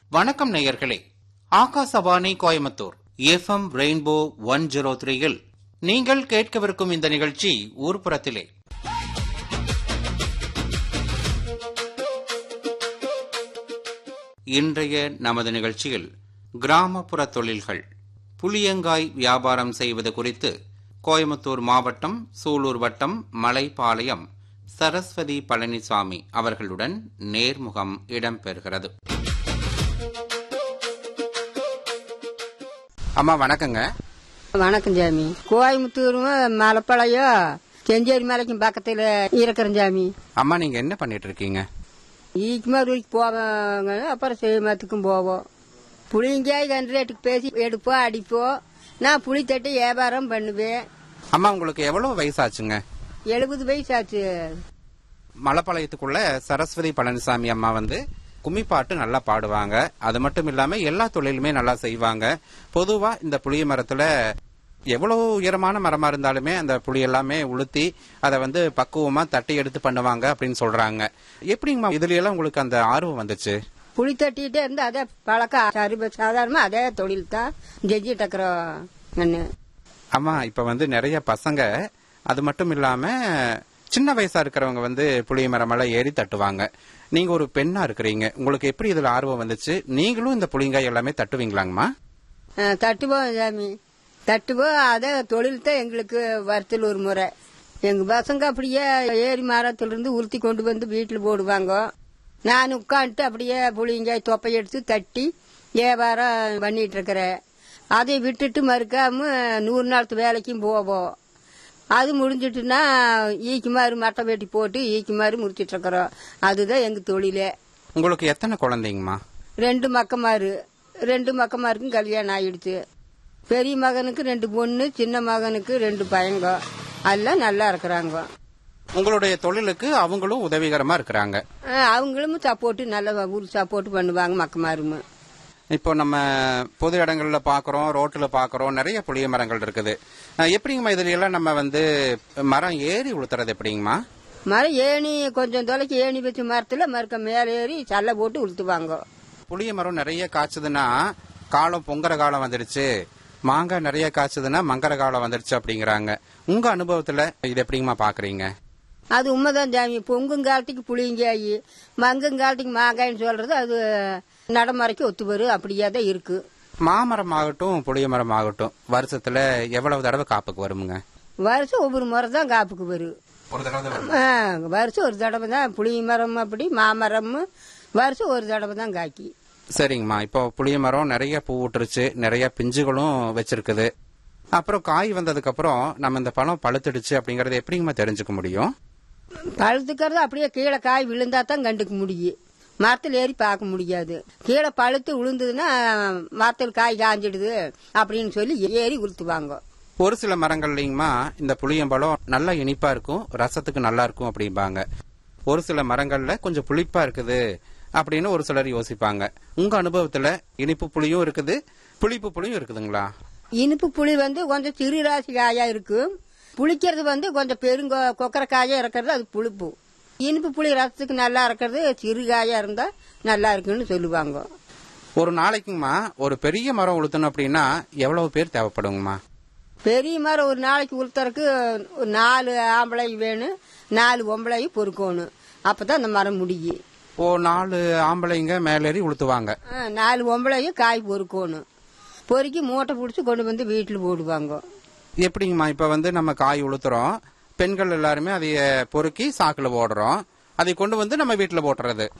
வணக்கம் நேயர்களே Akashvani Coimbatore FM rainbow one zero த்ரீயில் நீங்கள் கேட்கவிருக்கும் இந்த நிகழ்ச்சி ஊர்ப்புறத்திலே இன்றைய நமது நிகழ்ச்சியில் கிராமப்புற தொழில்கள் புளியங்காய் வியாபாரம் செய்வது குறித்து கோயம்புத்தூர் மாவட்டம் சூலூர் வட்டம் மலைப்பாளையம் சரஸ்வதி பழனிசாமி அவர்களுடன் நேர்முகம் இடம்பெறுகிறது அம்மா வணக்கங்க வணக்கம் சாமி கோயம்புத்தூரும் மலைப்பாளையம் செஞ்சேரி மலைக்கும் பக்கத்தில் இருக்கிறேன் சாமி அம்மா நீங்க என்ன பண்ணிட்டு இருக்கீங்க ஈக்குமார் வரைக்கும் போவாங்க அப்புறம் செய்மத்துக்கும் போவோம் புளிங்காய் கன்று ரேட்டுக்கு பேசி எடுப்போம் அடிப்போம் நான் புளி தட்டி வியாபாரம் பண்ணுவேன் அம்மா உங்களுக்கு எவ்வளவு வயசாச்சுங்க எழுபது வயசு ஆச்சு மலைப்பாளையத்துக்குள்ள சரஸ்வதி பழனிசாமி அம்மா வந்து கும்மிப்பாட்டு நல்லா பாடுவாங்க அது மட்டும் இல்லாம எல்லா தொழிலுமே நல்லா செய்வாங்க பொதுவா இந்த புளிய மரத்துல எவ்வளவு உயரமான மரமா இருந்தாலுமே அந்த புளி எல்லாமே உளுத்தி அதை வந்து பக்குவமா தட்டி எடுத்து பண்ணுவாங்க அப்படின்னு சொல்றாங்க எப்படிங்கம்மா இதுல எல்லாம் உங்களுக்கு அந்த ஆர்வம் வந்துச்சு புளி தட்டிகிட்டே இருந்து அதே பழக்கம் சரி சாதாரணமாக அதே தொழில் தான் செஞ்சுட்டு இருக்கிறோம் நான் அம்மா இப்ப வந்து நிறைய பசங்க அது மட்டும் இல்லாம சின்ன வயசா இருக்கிறவங்க வந்து புளிய மரமெல்லாம் ஏறி தட்டுவாங்க நீங்க ஒரு பெண்ணா இருக்கிறீங்க உங்களுக்கு எப்படி இதுல ஆர்வம் வந்துச்சு நீங்களும் இந்த புளிங்காய் எல்லாமே தட்டுவீங்களாங்கம்மா ஆ, தட்டுவோம் சாமி தட்டுவோம் அதே தொழில் தான் எங்களுக்கு வருத்தல் ஒரு முறை எங்க பசங்க அப்படியே ஏரி மரத்திலிருந்து உருத்தி கொண்டு வந்து வீட்டில் போடுவாங்க நான் உட்காந்துட்டு அப்படியே புளிங்காய் தொப்பை எடுத்து தட்டி வியாபாரம் பண்ணிட்டு இருக்கிறேன் அதை விட்டுட்டு மறுக்காம நூறு நாளத்து வேலைக்கும் போவோம் அது முடிஞ்சிட்டுனா ஈக்கு மாதிரி மட்டை வெட்டி போட்டு ஈக்கு மாதிரி முடிச்சிட்டு இருக்கிறோம் அதுதான் எங்க தொழிலே உங்களுக்கு எத்தனை குழந்தைங்கம்மா ரெண்டு மக்கமாரு ரெண்டு மக்கமாருக்கும் கல்யாணம் ஆயிடுச்சு பெரிய மகனுக்கு ரெண்டு பொண்ணு சின்ன மகனுக்கு ரெண்டு பையங்க எல்லாம் நல்லா இருக்கிறாங்க உங்களுடைய தொழிலுக்கு அவங்களும் உதவிகரமா இருக்கிறாங்க அஹ் அவங்களும் சப்போர்ட் நல்ல ஊர் சப்போர்ட் பண்ணுவாங்க மக்கமாரும் இப்போ நம்ம பொது இடங்கள்ல பாக்குறோம் ரோட்ல பாக்குறோம் நிறைய புளிய மரங்கள் இருக்குது அஹ் எப்படிங்கம்மா இதுல எல்லாம் நம்ம வந்து மரம் ஏறி உளுத்துறது எப்படிங்கம்மா மரம் ஏணி கொஞ்சம் தொலைக்கு ஏணி வச்ச மரத்துல மறுக்க மேலே ஏறி சல்லை போட்டு உளுத்துவாங்க புளிய மரம் நிறைய காய்ச்சதுன்னா காலம் பொங்குற காலம் வந்துடுச்சு மாங்காய் நிறைய காய்ச்சதுன்னா மங்கர காலம் வந்துடுச்சு அப்படிங்கிறாங்க உங்க அனுபவத்துல இது எப்படிங்கம்மா பாக்குறீங்க அது உண்மைதான் சாமி பொங்குங்காலத்துக்கு புளிங்காய் மங்குங்காலத்துக்கு மாங்காய்ன்னு சொல்றது அது நடைமுறைக்கு ஒத்து வரும் அப்படியே தான் இருக்கு மாமரம் ஆகட்டும் புளிய மரம் ஆகட்டும் வருஷத்துல எவ்வளவு தடவை காப்புக்கு வருமுங்க வருஷம் ஒவ்வொரு முறை தான் காப்புக்கு வரும் ஒரு தடவை ஆ, வருஷம் ஒரு தடவை தான் புளிய மரம் அப்படி மாமரம் வருஷம் ஒரு தடவை தான் காய்க்கி சரிங்கம்மா இப்போ புளிய மரம் நிறைய பூ விட்டுருச்சு நிறைய பிஞ்சுகளும் வச்சிருக்குது அப்புறம் காய் வந்ததுக்கு அப்புறம் நம்ம இந்த பழம் பழுத்துடுச்சு அப்படிங்கறத எப்படிங்கம்மா தெரிஞ்சுக்க முடியும் பழுத்துக்கிறது அப்படியே கீழே காய் விழுந்தா தான் கண்டுக்க முடியும் மரத்தில் ஏறி பார்க்க முடியாது கீழே பழுத்து விழுந்ததுன்னா மரத்தில் காய் காஞ்சிடுது அப்படின்னு சொல்லி ஏறி உளுத்துவாங்க ஒரு சில மரங்கள்லங்கம்மா இந்த புளியம்பழம் நல்லா இனிப்பா இருக்கும் ரசத்துக்கு நல்லா இருக்கும் அப்படிம்பாங்க ஒரு சில மரங்கள்ல கொஞ்சம் புளிப்பா இருக்குது அப்படின்னு ஒரு சிலர் யோசிப்பாங்க உங்க அனுபவத்துல இனிப்பு புளியும் இருக்குது புளிப்பு புளியும் இருக்குதுங்களா இனிப்பு புளி வந்து கொஞ்சம் சிறு ராசி காயா இருக்கு புளிக்கிறது வந்து கொஞ்சம் பெருங்க கொக்கர காயா இருக்கிறது அது புளிப்பு இனிப்பு புளி ரசத்துக்கு நல்லா இருக்கிறது சிறு காயா இருந்தா நல்லா இருக்குன்னு சொல்லுவாங்க ஒரு நாளைக்குங்கம்மா ஒரு பெரிய மரம் உளுத்தணும் அப்படின்னா எவ்வளவு பேர் தேவைப்படுங்கம்மா பெரிய மரம் ஒரு நாளைக்கு உளுத்தறக்கு ஒரு நாலு ஆம்பளை வேணும் நாலு பொம்பளையும் பொறுக்கணும் அப்பதான் அந்த மரம் முடியும் ஓ நாலு ஆம்பளைங்க மேலேறி உளுத்துவாங்க ஆ, நாலு பொம்பளையும் காய் பொறுக்கணும் பொறுக்கி மூட்டை பிடிச்சி கொண்டு வந்து வீட்டில் போடுவாங்க எப்படிங்கம்மா இப்ப வந்து நம்ம காய் உளுத்துறோம் பெண்கள் எல்லாருமே அதைய பொறுக்கி சாக்குல போடுறோம் அதை கொண்டு வந்து நம்ம வீட்டுல போட்டுறது